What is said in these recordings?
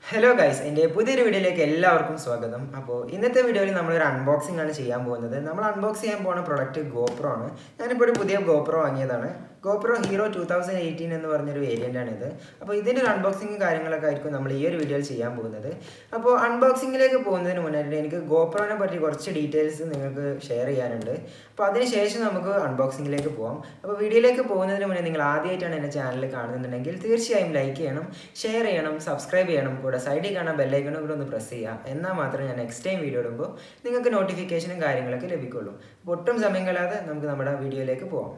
Hello guys എൻ്റെ പുതിയൊരു വീഡിയോയിലേക്ക് എല്ലാവർക്കും സ്വാഗതം അപ്പോൾ ഇന്നത്തെ വീഡിയോയിൽ നമ്മളൊരു അൺബോക്സിംഗ് ആണ് ചെയ്യാൻ പോകുന്നത് നമ്മൾ അൺബോക്സ് ചെയ്യാൻ പോകുന്ന പ്രൊഡക്റ്റ് ഗോപ്രോ ആണ് ഞാനിപ്പോൾ ഒരു പുതിയ ഗോപ്രോ വാങ്ങിയതാണ് GoPro Hero two thousand eighteen എന്ന് പറഞ്ഞൊരു വേരിയൻ്റ് ആണ് ഇത് അപ്പോൾ ഇതിൻ്റെ ഒരു അൺബോക്സിംഗ് കാര്യങ്ങളൊക്കെ ആയിരിക്കും നമ്മൾ ഈ ഒരു വീഡിയോയിൽ ചെയ്യാൻ പോകുന്നത് അപ്പോൾ അൺബോക്സിങ്ങിലേക്ക് പോകുന്നതിന് മുന്നായിട്ട് എനിക്ക് ഗോപ്രോനെ പറ്റി കുറച്ച് ഡീറ്റെയിൽസ് നിങ്ങൾക്ക് ഷെയർ ചെയ്യാനുണ്ട് അപ്പോൾ അതിനുശേഷം നമുക്ക് അൺബോക്സിങ്ങിലേക്ക് പോകാം അപ്പോൾ വീഡിയോയിലേക്ക് പോകുന്നതിന് മുന്നേ നിങ്ങൾ ആദ്യമായിട്ടാണ് എൻ്റെ ചാനൽ കാണുന്നുണ്ടെങ്കിൽ തീർച്ചയായും ലൈക്ക് ചെയ്യണം ഷെയർ ചെയ്യണം സബ്സ്ക്രൈബ് ചെയ്യണം കൂടെ സൈഡിൽ കാണാൻ ബെല്ലൈക്കണും കൂടെ ഒന്ന് പ്രസ് ചെയ്യുക എന്നാൽ മാത്രമേ ഞാൻ നെക്സ്റ്റ് ടൈം വീഡിയോ ഇടുമ്പോൾ നിങ്ങൾക്ക് നോട്ടിഫിക്കേഷനും കാര്യങ്ങളൊക്കെ ലഭിക്കുള്ളൂ അപ്പോൾ ഒട്ടും സമയം കളയാതെ നമുക്ക് നമ്മുടെ വീഡിയോയിലേക്ക് പോകാം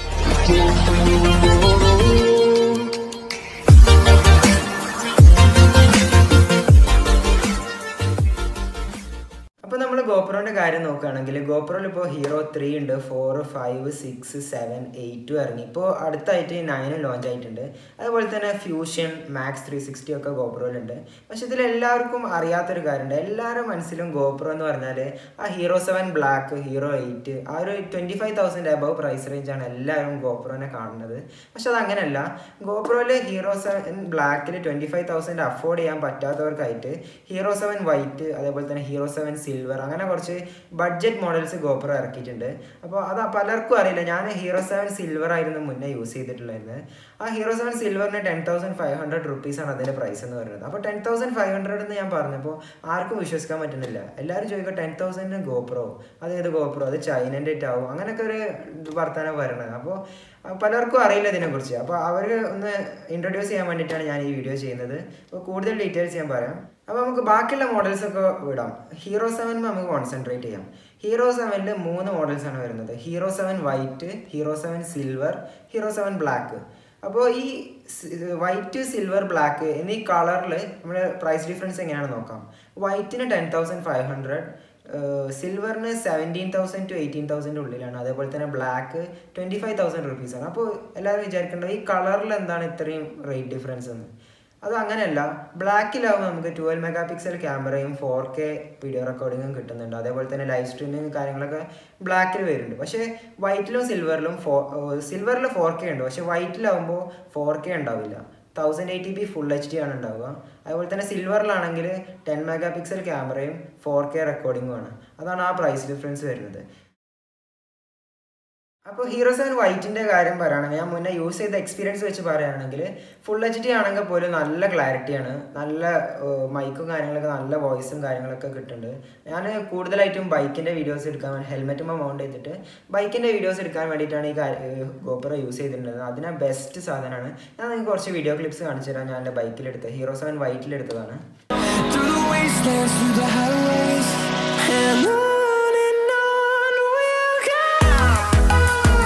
അപ്പോൾ നമ്മൾ ഗോപ്രോൻ്റെ കാര്യം നോക്കുകയാണെങ്കിൽ ഗോപ്രോയിൽ ഇപ്പോൾ ഹീറോ ത്രീ ഉണ്ട് ഫോർ ഫൈവ് സിക്സ് സെവൻ എയ്റ്റും ഇറങ്ങി ഇപ്പോൾ അടുത്തായിട്ട് നയനും ലോഞ്ച് ആയിട്ടുണ്ട് അതുപോലെ തന്നെ ഫ്യൂഷൻ മാക്സ് ത്രീ സിക്സ്റ്റി ഒക്കെ ഗോപ്രോയിലുണ്ട് പക്ഷെ ഇതിൽ എല്ലാവർക്കും അറിയാത്തൊരു കാര്യമുണ്ട് എല്ലാവരുടെ മനസ്സിലും ഗോപ്രോ എന്ന് പറഞ്ഞാൽ ആ Hero seven black Hero eight ആ ഒരു twenty five thousand above price റേഞ്ചാണ് എല്ലാവരും ഗോപ്രോനെ കാണുന്നത് പക്ഷെ അത് അങ്ങനെയല്ല ഗോപ്രോയിൽ ഹീറോ സെവൻ ബ്ലാക്കിൽ ട്വൻറ്റി ഫൈവ് തൗസൻഡ് അഫോർഡ് ചെയ്യാൻ പറ്റാത്തവർക്കായിട്ട് ഹീറോ സെവൻ വൈറ്റ് അതേപോലെ തന്നെ ഹീറോ സെവൻ സിൽവർ അങ്ങനെ കുറച്ച് ബഡ്ജറ്റ് മോഡൽസ് ഗോപ്രോ ഇറക്കിയിട്ടുണ്ട് അപ്പോൾ അത് പലർക്കും അറിയില്ല ഞാൻ ഹീറോ സെവൻ സിൽവർ ആയിരുന്നു മുന്നേ യൂസ് ചെയ്തിട്ടുണ്ടായിരുന്നത് ആ ഹീറോ സെവൻ സിൽവറിന് ടെൻ തൗസൻഡ് ഫൈവ് ഹൺഡ്രഡ് റുപ്പീസാണ് അതിൻ്റെ പ്രൈസ് എന്ന് പറയുന്നത് അപ്പോൾ ടെൻ തൗസൻഡ് ഫൈവ് ഹൺഡ്രഡ് എന്ന് ഞാൻ പറഞ്ഞപ്പോൾ ആർക്കും വിശ്വസിക്കാൻ പറ്റുന്നില്ല എല്ലാവരും ചോദിക്കുക ടെൻ തൗസൻഡിന് ഗോപ്രോ അതേത് ഗോപ്രോ അത് ചൈനൻ്റെ ആവും അങ്ങനെയൊക്കെ ഒരു വർത്തമാനം വരണത് അപ്പോൾ പലർക്കും അറിയില്ല ഇതിനെക്കുറിച്ച് അപ്പോൾ അവർ ഒന്ന് ഇൻട്രൊഡ്യൂസ് ചെയ്യാൻ വേണ്ടിയിട്ടാണ് ഞാൻ ഈ വീഡിയോ ചെയ്യുന്നത് അപ്പോൾ കൂടുതൽ ഡീറ്റെയിൽസ് ഞാൻ പറയാം അപ്പോൾ നമുക്ക് ബാക്കിയുള്ള മോഡൽസ് ഒക്കെ വിടാം ഹീറോ സെവനിൽ നമുക്ക് കോൺസെൻട്രേറ്റ് ചെയ്യാം ഹീറോ സെവനിൽ മൂന്ന് മോഡൽസ് ആണ് വരുന്നത് Hero seven white Hero seven silver Hero seven black അപ്പോൾ ഈ വൈറ്റ് സിൽവർ ബ്ലാക്ക് എന്നീ കളറിൽ നമ്മുടെ പ്രൈസ് ഡിഫറൻസ് എങ്ങനെയാണെന്ന് നോക്കാം വൈറ്റിന് ടെൻ തൗസൻഡ് ഫൈവ് ഹൺഡ്രഡ് സിൽവറിന് seventeen thousand to eighteen thousand ഉള്ളിലാണ് അതേപോലെ തന്നെ ബ്ലാക്ക് ട്വൻറ്റി ഫൈവ് തൗസൻഡ് റുപ്പീസാണ് അപ്പോൾ എല്ലാവരും വിചാരിക്കേണ്ടത് ഈ കളറിൽ എന്താണ് ഇത്രയും റേറ്റ് ഡിഫറൻസ് എന്ന് അത് അങ്ങനെയല്ല ബ്ലാക്കിലാവുമ്പോൾ നമുക്ക് ട്വൽവ് മെഗാ പിക്സൽ ക്യാമറയും ഫോർ കെ വീഡിയോ റെക്കോർഡിങ്ങും കിട്ടുന്നുണ്ട് അതേപോലെ തന്നെ ലൈവ് സ്ട്രീമിങ് കാര്യങ്ങളൊക്കെ ബ്ലാക്കിൽ വരുന്നുണ്ട് പക്ഷേ വൈറ്റിലും സിൽവറിലും ഫോ സിൽവറിൽ ഫോർ കെ ഉണ്ട് പക്ഷേ വൈറ്റിലാവുമ്പോൾ ഫോർ കെ ഉണ്ടാവില്ല thousand eighty P full H D ആണ് ഉണ്ടാവുക അതുപോലെ തന്നെ സിൽവറിലാണെങ്കിൽ ടെൻ മെഗാ പിക്സൽ ക്യാമറയും ഫോർ കെ റെക്കോർഡിങ്ങും ആണ് അതാണ് ആ പ്രൈസ് ഡിഫറൻസ് വരുന്നത് അപ്പോൾ ഹീറോ സെവൻ വൈറ്റിൻ്റെ കാര്യം പറയുകയാണെങ്കിൽ ഞാൻ മുന്നേ യൂസ് ചെയ്ത എക്സ്പീരിയൻസ് വെച്ച് പറയുകയാണെങ്കിൽ ഫുൾ എച്ച് ഡി ആണെങ്കിൽ പോലും നല്ല ക്ലാരിറ്റിയാണ് നല്ല മൈക്കും കാര്യങ്ങളൊക്കെ നല്ല വോയിസും കാര്യങ്ങളൊക്കെ കിട്ടുന്നുണ്ട് ഞാൻ കൂടുതലായിട്ടും ബൈക്കിൻ്റെ വീഡിയോസ് എടുക്കാൻ വേണ്ടി ഹെൽമെറ്റുമ്പോൾ മൗണ്ട് ചെയ്തിട്ട് ബൈക്കിൻ്റെ വീഡിയോസ് എടുക്കാൻ വേണ്ടിയിട്ടാണ് ഈ ഗോപ്രോ യൂസ് ചെയ്തിട്ടുള്ളത് അതിന് ബെസ്റ്റ് സാധനമാണ് ഞാൻ നിങ്ങൾക്ക് കുറച്ച് വീഡിയോ ക്ലിപ്സ് കാണിച്ചു തരാം ഞാൻ എൻ്റെ ബൈക്കിലെടുത്ത് ഹീറോ സെവൻ വൈറ്റിലെടുത്തതാണ് Through the wastelands, through the highways, and on and on we'll go.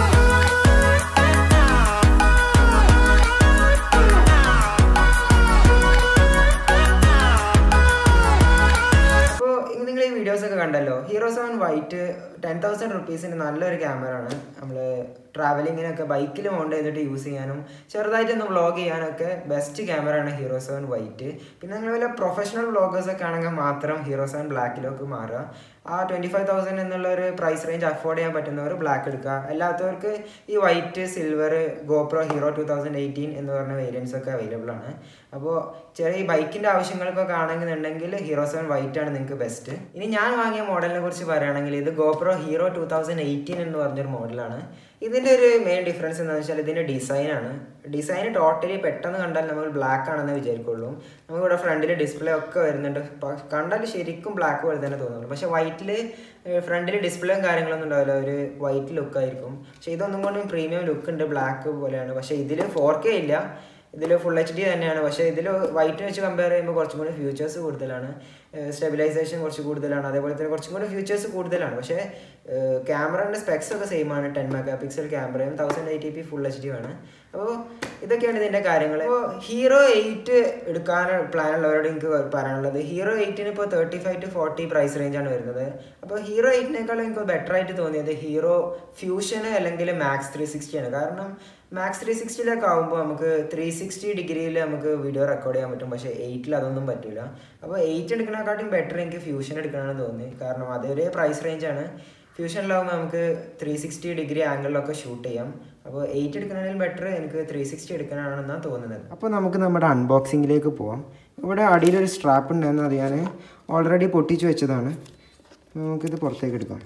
അപ്പോൾ നിങ്ങൾ ഈ വീഡിയോസ് ഒക്കെ കണ്ടല്ലോ Hero seven white ten thousand റുപ്പീസിന് നല്ലൊരു ക്യാമറ ആണ് നമ്മൾ ട്രാവലിങ്ങിനൊക്കെ ബൈക്കിൽ മൗണ്ട് ചെയ്തിട്ട് യൂസ് ചെയ്യാനും ചെറുതായിട്ടൊന്ന് വ്ളോഗ് ചെയ്യാനൊക്കെ ബെസ്റ്റ് ക്യാമറ ആണ് ഹീറോ സെവൻ വൈറ്റ് പിന്നെ നിങ്ങൾ വല്ല പ്രൊഫഷണൽ വ്ളോഗേഴ്സ് ഒക്കെ ആണെങ്കിൽ മാത്രം ഹീറോ സെവൻ ബ്ലാക്കിലേക്ക് മാറുക ആ ട്വൻറ്റി ഫൈവ് തൗസൻഡ് എന്നുള്ള ഒരു പ്രൈസ് റേഞ്ച് അഫോർഡ് ചെയ്യാൻ പറ്റുന്നവർ ബ്ലാക്ക് എടുക്കുക അല്ലാത്തവർക്ക് ഈ white silver GoPro Hero two thousand eighteen എന്ന് പറഞ്ഞ വേരിയൻസ് ഒക്കെ അവൈലബിൾ ആണ് അപ്പോൾ ചെറിയ ഈ ബൈക്കിൻ്റെ ആവശ്യങ്ങൾക്കൊക്കെ ആണെന്നുണ്ടെങ്കിൽ ഹീറോ സെവൻ വൈറ്റ് ആണ് നിങ്ങൾക്ക് ബെസ്റ്റ് ഇനി ഞാൻ വാങ്ങിയ മോഡലിനെ കുറിച്ച് പറയുകയാണെങ്കിൽ ഇത് GoPro Hero two thousand eighteen എന്ന് പറഞ്ഞൊരു മോഡലാണ് ഇതിൻ്റെ ഒരു മെയിൻ ഡിഫറൻസ് എന്താണെന്ന് വെച്ചാൽ ഇതിൻ്റെ ഡിസൈനാണ് ഡിസൈൻ ടോട്ടലി പെട്ടെന്ന് കണ്ടാൽ നമ്മൾ ബ്ലാക്ക് ആണെന്ന് വിചാരിക്കുള്ളൂ നമുക്കിവിടെ ഫ്രണ്ടിൽ ഡിസ്പ്ലേ ഒക്കെ വരുന്നുണ്ട് പ- കണ്ടാൽ ശരിക്കും ബ്ലാക്ക് പോലെ തന്നെ തോന്നുള്ളൂ പക്ഷേ വൈറ്റിൽ ഫ്രണ്ടിൽ ഡിസ്പ്ലേയും കാര്യങ്ങളൊന്നും ഉണ്ടാവില്ല ഒരു വൈറ്റ് ലുക്ക് ആയിരിക്കും പക്ഷേ ഇതൊന്നും കൊണ്ടും പ്രീമിയം ലുക്ക് ഉണ്ട് ബ്ലാക്ക് പോലെയാണ് പക്ഷേ ഇതിൽ ഫോർ കെ ഇല്ല ഇതിൽ ഫുൾ എച്ച് ഡി തന്നെയാണ് പക്ഷേ ഇതിൽ വൈറ്റ് വെച്ച് കമ്പയർ ചെയ്യുമ്പോൾ കുറച്ചും കൂടി ഫ്യൂച്ചേഴ്സ് കൂടുതലാണ് സ്റ്റെബിലൈസേഷൻ കുറച്ച് കൂടുതലാണ് അതേപോലെ തന്നെ കുറച്ചും കൂടി ഫ്യൂച്ചേഴ്സ് കൂടുതലാണ് പക്ഷേ ക്യാമറയുടെ സ്പെക്സ് ഒക്കെ സെയിം ആണ് ടെൻ മെഗാ പിക്സൽ ക്യാമറയും thousand eighty P full H D ആണ് അപ്പോൾ ഇതൊക്കെയാണ് ഇതിൻ്റെ കാര്യങ്ങൾ അപ്പോൾ ഹീറോ എയ്റ്റ് എടുക്കാൻ പ്ലാൻ ഉള്ളവരോട് എനിക്ക് പറയാനുള്ളത് ഹീറോ എയ്റ്റിന് ഇപ്പോൾ thirty five to forty price റേഞ്ചാണ് വരുന്നത് അപ്പോൾ ഹീറോ എയ്റ്റിനേക്കാളും എനിക്ക് ബെറ്റർ ആയിട്ട് തോന്നിയത് ഹീറോ ഫ്യൂഷന് അല്ലെങ്കിൽ മാക്സ് ത്രീ സിക്സ്റ്റി ആണ് കാരണം മാക്സ് ത്രീ സിക്സ്റ്റിയിലൊക്കെ ആകുമ്പോൾ നമുക്ക് ത്രീ സിക്സ്റ്റി ഡിഗ്രിയിൽ നമുക്ക് വീഡിയോ റെക്കോർഡ് ചെയ്യാൻ പറ്റും പക്ഷേ എയ്റ്റിൽ അതൊന്നും പറ്റില്ല അപ്പോൾ എയ്റ്റ് എടുക്കണേക്കാട്ടും ബെറ്റർ എനിക്ക് ഫ്യൂഷൻ എടുക്കണമെന്ന് തോന്നി കാരണം അത് ഒരേ പ്രൈസ് റേഞ്ചാണ് ഫ്യൂഷനിലാവുമ്പോൾ നമുക്ക് ത്രീ സിക്സ്റ്റി ഡിഗ്രി ആംഗിളിലൊക്കെ ഷൂട്ട് ചെയ്യാം അപ്പോൾ എയ്റ്റ് എടുക്കുന്നതിൽ ബെറ്റർ എനിക്ക് ത്രീ സിക്സ്റ്റി എടുക്കാനാണെന്നാണ് തോന്നുന്നത് അപ്പോൾ നമുക്ക് നമ്മുടെ അൺബോക്സിങ്ങിലേക്ക് പോവാം ഇവിടെ അടിയിലൊരു സ്ട്രാപ്പ് ഉണ്ടായിരുന്നു അത് ഞാൻ ഓൾറെഡി പൊട്ടിച്ച് വെച്ചതാണ് നമുക്കിത് പുറത്തേക്ക് എടുക്കാം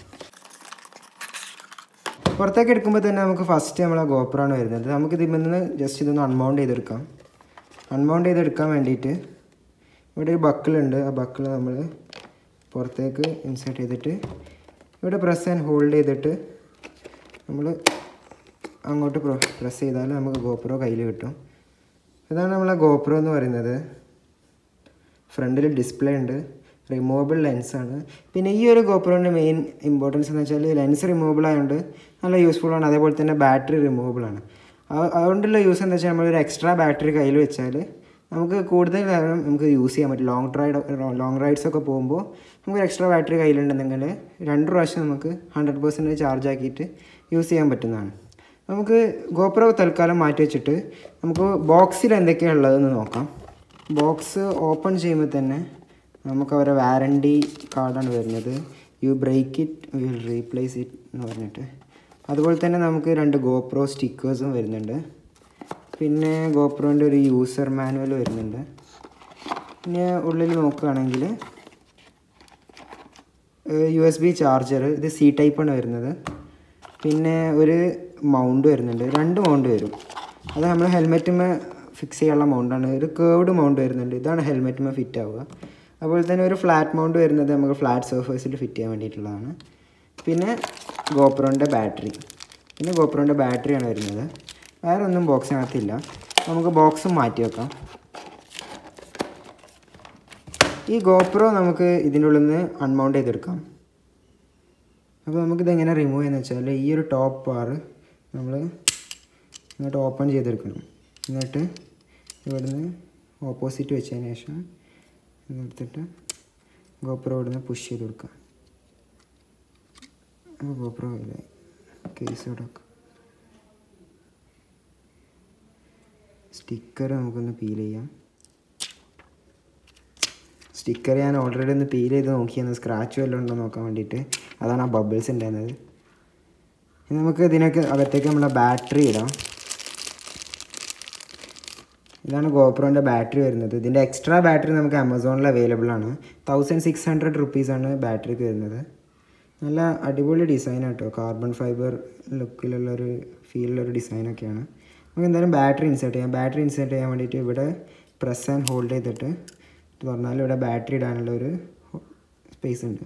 പുറത്തേക്ക് എടുക്കുമ്പോൾ തന്നെ നമുക്ക് ഫസ്റ്റ് നമ്മളെ ഗോപ്രാണ് വരുന്നത് നമുക്ക് ഇതിൽ നിന്ന് ജസ്റ്റ് ഇതൊന്ന് അൺമൗണ്ട് ചെയ്തെടുക്കാം അൺമൗണ്ട് ചെയ്തെടുക്കാൻ വേണ്ടിയിട്ട് ഇവിടെ ഒരു ബക്കിളുണ്ട് ആ ബക്കിൾ നമ്മൾ പുറത്തേക്ക് ഇൻസേർട്ട് ചെയ്തിട്ട് ഇവിടെ പ്രസ് ആൻഡ് ഹോൾഡ് ചെയ്തിട്ട് നമ്മൾ അങ്ങോട്ട് പ്രസ് ചെയ്താൽ നമുക്ക് ഗോപ്രോ കയ്യിൽ കിട്ടും ഇതാണ് നമ്മളെ ഗോപ്രോ എന്ന് പറയുന്നത് ഫ്രണ്ടിൽ ഡിസ്പ്ലേ ഉണ്ട് റിമൂവബിൾ ലെൻസാണ് പിന്നെ ഈ ഒരു ഗോപ്രോൻ്റെ മെയിൻ ഇമ്പോർട്ടൻസ് എന്ന് വെച്ചാൽ ലെൻസ് റിമൂവബിൾ ആയതുകൊണ്ട് നല്ല യൂസ്ഫുൾ ആണ് അതേപോലെ തന്നെ ബാറ്ററി റിമൂവബിൾ ആണ് ആ- അതുകൊണ്ടുള്ള യൂസ് എന്താ വെച്ചാൽ നമ്മളൊരു എക്സ്ട്രാ ബാറ്ററി കയ്യിൽ വെച്ചാൽ നമുക്ക് കൂടുതൽ നേരം നമുക്ക് യൂസ് ചെയ്യാൻ പറ്റും ലോങ് റൈഡ് ലോങ് റൈഡ്സ് ഒക്കെ പോകുമ്പോൾ നമുക്ക് എക്സ്ട്രാ ബാറ്ററി കയ്യിലുണ്ടെങ്കിൽ രണ്ട് പ്രാവശ്യം നമുക്ക് ഹൺഡ്രഡ് പെർസെൻറ്റ് ചാർജ് ആക്കിയിട്ട് യൂസ് ചെയ്യാൻ പറ്റുന്നതാണ് നമുക്ക് ഗോപ്രോ തൽക്കാലം മാറ്റി വെച്ചിട്ട് നമുക്ക് ബോക്സിൽ എന്തൊക്കെയാണ് ഉള്ളതെന്ന് നോക്കാം ബോക്സ് ഓപ്പൺ ചെയ്യുമ്പോൾ തന്നെ നമുക്ക് അവരെ വാറണ്ടി കാർഡാണ് വരുന്നത് you break it will replace it എന്ന് പറഞ്ഞിട്ട് അതുപോലെ തന്നെ നമുക്ക് രണ്ട് ഗോപ്രോ സ്റ്റിക്കേഴ്സും വരുന്നുണ്ട് പിന്നെ ഗോപ്രോൻ്റെ ഒരു യൂസർ മാനുവൽ വരുന്നുണ്ട് പിന്നെ ഉള്ളിൽ നോക്കുകയാണെങ്കിൽ യു എസ് ബി ചാർജർ ഇത് സി ടൈപ്പാണ് വരുന്നത് പിന്നെ ഒരു മൗണ്ട് വരുന്നുണ്ട് രണ്ട് മൗണ്ട് വരും അത് നമ്മൾ ഹെൽമെറ്റുമേ ഫിക്സ് ചെയ്യാനുള്ള മൗണ്ടാണ് ഒരു കേർഡ് മൗണ്ട് വരുന്നുണ്ട് ഇതാണ് ഹെൽമെറ്റുമേ ഫിറ്റ് ആവുക അതുപോലെ തന്നെ ഒരു ഫ്ലാറ്റ് മൗണ്ട് വരുന്നത് നമുക്ക് ഫ്ലാറ്റ് സർഫേസിൽ ഫിറ്റ് ചെയ്യാൻ വേണ്ടിയിട്ടുള്ളതാണ് പിന്നെ ഗോപ്രോൻ്റെ ബാറ്ററി പിന്നെ ഗോപ്രോൻ്റെ ബാറ്ററിയാണ് വരുന്നത് വേറെ ഒന്നും ബോക്സിനകത്തില്ല നമുക്ക് ബോക്സും മാറ്റി വെക്കാം ഈ ഗോപ്രോ നമുക്ക് ഇതിൻ്റെ ഉള്ളിൽ നിന്ന് അൺമൗണ്ട് ചെയ്തെടുക്കാം അപ്പോൾ നമുക്കിത് എങ്ങനെ റിമൂവ് ചെയ്യുന്നത് വെച്ചാൽ ഈ ഒരു ടോപ്പ് ബാർ നമ്മൾ ഇങ്ങോട്ട് ഓപ്പൺ ചെയ്തെടുക്കണം എന്നിട്ട് ഇവിടുന്ന് ഓപ്പോസിറ്റ് വെച്ചതിന് ശേഷം എടുത്തിട്ട് ഗോപ്രോ ഇവിടുന്ന് പുഷ് ചെയ്ത് കൊടുക്കുക അപ്പോൾ ഗോപ്രോ ഇല്ലേ കേസ് ഇവിടെ വെക്കാം സ്റ്റിക്കർ നമുക്കൊന്ന് പീൽ ചെയ്യാം സ്റ്റിക്കർ ഞാൻ ഓൾറെഡി ഒന്ന് പീൽ ചെയ്ത് നോക്കിയെന്ന് സ്ക്രാച്ച് വല്ലതും ഉണ്ടോ നോക്കാൻ വേണ്ടിയിട്ട് അതാണ് ആ ബബിൾസ് ഉണ്ടായിരുന്നത് ഇനി നമുക്ക് ഇതിനൊക്കെ അകത്തേക്ക് നമ്മളെ ബാറ്ററി ഇടാം ഇതാണ് ഗോപ്രോൻ്റെ ബാറ്ററി വരുന്നത് ഇതിൻ്റെ എക്സ്ട്രാ ബാറ്ററി നമുക്ക് ആമസോണിൽ അവൈലബിൾ ആണ് തൗസൻഡ് സിക്സ് ഹൺഡ്രഡ് റുപ്പീസാണ് ബാറ്ററിക്ക് വരുന്നത് നല്ല അടിപൊളി ഡിസൈൻ കേട്ടോ കാർബൺ ഫൈബർ ലുക്കിലുള്ളൊരു ഫീലുള്ളൊരു ഡിസൈനൊക്കെയാണ് നമുക്ക് എന്തായാലും ബാറ്ററി ഇൻസേർട്ട് ചെയ്യാം ബാറ്ററി ഇൻസേർട്ട് ചെയ്യാൻ വേണ്ടിയിട്ട് ഇവിടെ പ്രസ് ആൻഡ് ഹോൾഡ് ചെയ്തിട്ട് തുറന്നാൽ ഇവിടെ ബാറ്ററി ഇടാനുള്ള ഒരു സ്പേസ് ഉണ്ട്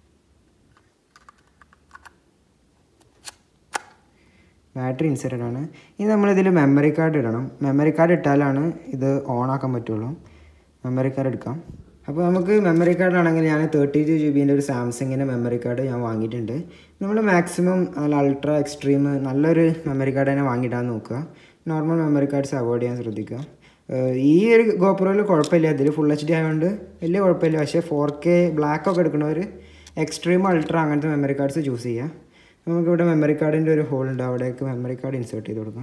ബാറ്ററി ഇൻസെർട്ടഡ് ആണ് ഇനി നമ്മളിതിൽ മെമ്മറി കാർഡ് ഇടണം മെമ്മറി കാർഡ് ഇട്ടാലാണ് ഇത് ഓൺ ആക്കാൻ പറ്റുള്ളൂ മെമ്മറി കാർഡ് എടുക്കാം അപ്പോൾ നമുക്ക് മെമ്മറി കാർഡ് ആണെങ്കിൽ ഞാൻ തേർട്ടി ടു ജി ബിൻ്റെ ഒരു സാംസങ്ങിൻ്റെ മെമ്മറി കാർഡ് ഞാൻ വാങ്ങിയിട്ടുണ്ട് നമ്മൾ മാക്സിമം നല്ല അൾട്രാ എക്സ്ട്രീം നല്ലൊരു മെമ്മറി കാർഡ് തന്നെ വാങ്ങിയിടാൻ നോക്കുക നോർമൽ മെമ്മറി കാർഡ്സ് അവോയ്ഡ് ചെയ്യാൻ ശ്രദ്ധിക്കുക ഏഹ് ഈ ഒരു ഗോപ്രോയിൽ കുഴപ്പമില്ല ഇതിൽ ഫുൾ എച്ച് ഡി ആയതുകൊണ്ട് വലിയ കുഴപ്പമില്ല പക്ഷേ ഫോർ കെ ബ്ലാക്ക് ഒക്കെ എടുക്കുന്നവർ എക്സ്ട്രീം അൾട്രാ അങ്ങനത്തെ മെമ്മറി കാർഡ്സ് ചൂസ് ചെയ്യുക നമുക്കിവിടെ മെമ്മറി കാർഡിൻ്റെ ഒരു ഹോൾ ഉണ്ട് അവിടേക്ക് മെമ്മറി കാർഡ് ഇൻസേർട്ട് ചെയ്ത് കൊടുക്കാം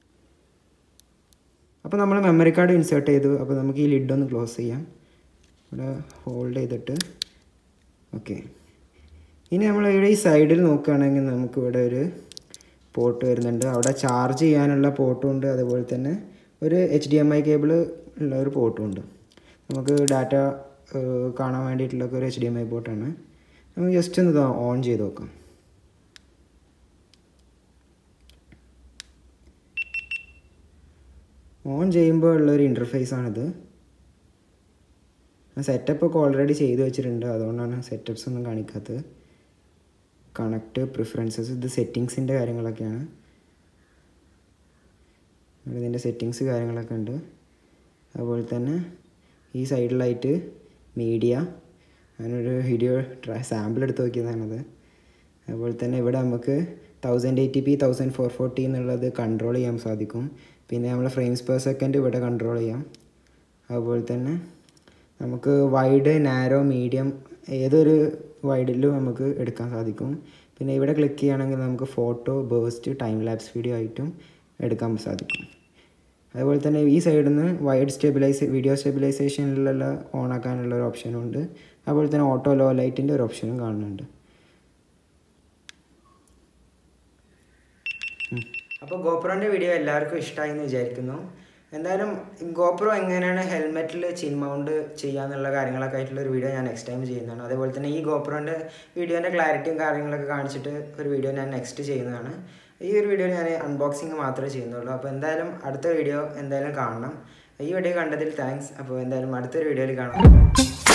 അപ്പോൾ നമ്മൾ മെമ്മറി കാർഡ് ഇൻസേർട്ട് ചെയ്തു അപ്പോൾ നമുക്ക് ഈ ലിഡ് ഒന്ന് ക്ലോസ് ചെയ്യാം ഇവിടെ ഹോൾഡ് ചെയ്തിട്ട് ഓക്കെ ഇനി നമ്മൾ ഇവിടെ ഈ സൈഡിൽ നോക്കുകയാണെങ്കിൽ നമുക്ക് ഇവിടെ ഒരു പോർട്ട് വരുന്നുണ്ട് അവിടെ ചാർജ് ചെയ്യാനുള്ള പോർട്ടും ഉണ്ട് അതുപോലെ തന്നെ ഒരു H D M I cable ഉള്ള ഒരു പോർട്ടും ഉണ്ട് നമുക്ക് ഡാറ്റ കാണാൻ വേണ്ടിയിട്ടുള്ള ഒരു എച്ച് ഡി എം ഐ പോർട്ടാണ് നമുക്ക് ജസ്റ്റ് ഒന്ന് ഓൺ ചെയ്ത് നോക്കാം ഓൺ ചെയ്യുമ്പോൾ ഉള്ളൊരു ഇൻ്റർഫേസ് ആണിത് സെറ്റപ്പ് ഒക്കെ ഓൾറെഡി ചെയ്ത് വെച്ചിട്ടുണ്ട് അതുകൊണ്ടാണ് സെറ്റപ്സ് ഒന്നും കാണിക്കാത്തത് കണക്ട് പ്രിഫറൻസസ് ഇത് സെറ്റിങ്സിൻ്റെ കാര്യങ്ങളൊക്കെയാണ് ഇവിടെ ഇതിൻ്റെ സെറ്റിങ്സ് കാര്യങ്ങളൊക്കെ ഉണ്ട് അതുപോലെ തന്നെ ഈ സൈഡിലായിട്ട് മീഡിയ ഞാനൊരു വീഡിയോ ട്രൈ സാമ്പിൾ എടുത്ത് നോക്കിയതാണത് അതുപോലെ തന്നെ ഇവിടെ നമുക്ക് thousand eighty P thousand four forty എന്നുള്ളത് കൺട്രോൾ ചെയ്യാൻ സാധിക്കും പിന്നെ നമ്മൾ ഫ്രെയിംസ് പെർ സെക്കൻഡ് ഇവിടെ കൺട്രോൾ ചെയ്യാം അതുപോലെ തന്നെ നമുക്ക് വൈഡ് നാരോ മീഡിയം ഏതൊരു വൈഡിലും നമുക്ക് എടുക്കാൻ സാധിക്കും പിന്നെ ഇവിടെ ക്ലിക്ക് ചെയ്യുകയാണെങ്കിൽ നമുക്ക് photo burst time lapse video ആയിട്ടും എടുക്കാൻ സാധിക്കും അതുപോലെ തന്നെ ഈ സൈഡിൽ നിന്ന് വൈഡ് സ്റ്റെബിലൈസ് വീഡിയോ സ്റ്റെബിലൈസേഷനിലുള്ള ഓൺ ആക്കാനുള്ള ഒരു ഓപ്ഷനും ഉണ്ട് അതുപോലെ തന്നെ ഓട്ടോ ലോ ലൈറ്റിൻ്റെ ഒരു ഓപ്ഷനും കാണുന്നുണ്ട് അപ്പോൾ ഗോപ്രോൻ്റെ വീഡിയോ എല്ലാവർക്കും ഇഷ്ടമായി എന്ന് വിചാരിക്കുന്നു എന്തായാലും ഗോപ്രോ എങ്ങനെയാണ് ഹെൽമെറ്റിൽ ചിൻ മൗണ്ട് ചെയ്യാന്നുള്ള കാര്യങ്ങളൊക്കെ ആയിട്ടുള്ള ഒരു വീഡിയോ ഞാൻ നെക്സ്റ്റ് ടൈം ചെയ്യുന്നതാണ് അതേപോലെ തന്നെ ഈ ഗോപ്രോൻ്റെ വീഡിയോൻ്റെ ക്ലാരിറ്റിയും കാര്യങ്ങളൊക്കെ കാണിച്ചിട്ട് ഒരു വീഡിയോ ഞാൻ നെക്സ്റ്റ് ചെയ്യുന്നതാണ് ഈ ഒരു വീഡിയോ ഞാൻ അൺബോക്സിങ് മാത്രമേ ചെയ്യുന്നുള്ളൂ അപ്പോൾ എന്തായാലും അടുത്ത വീഡിയോ എന്തായാലും കാണണം ഈ വീഡിയോ കണ്ടതിൽ താങ്ക്സ് അപ്പോൾ എന്തായാലും അടുത്തൊരു വീഡിയോയിൽ കാണാം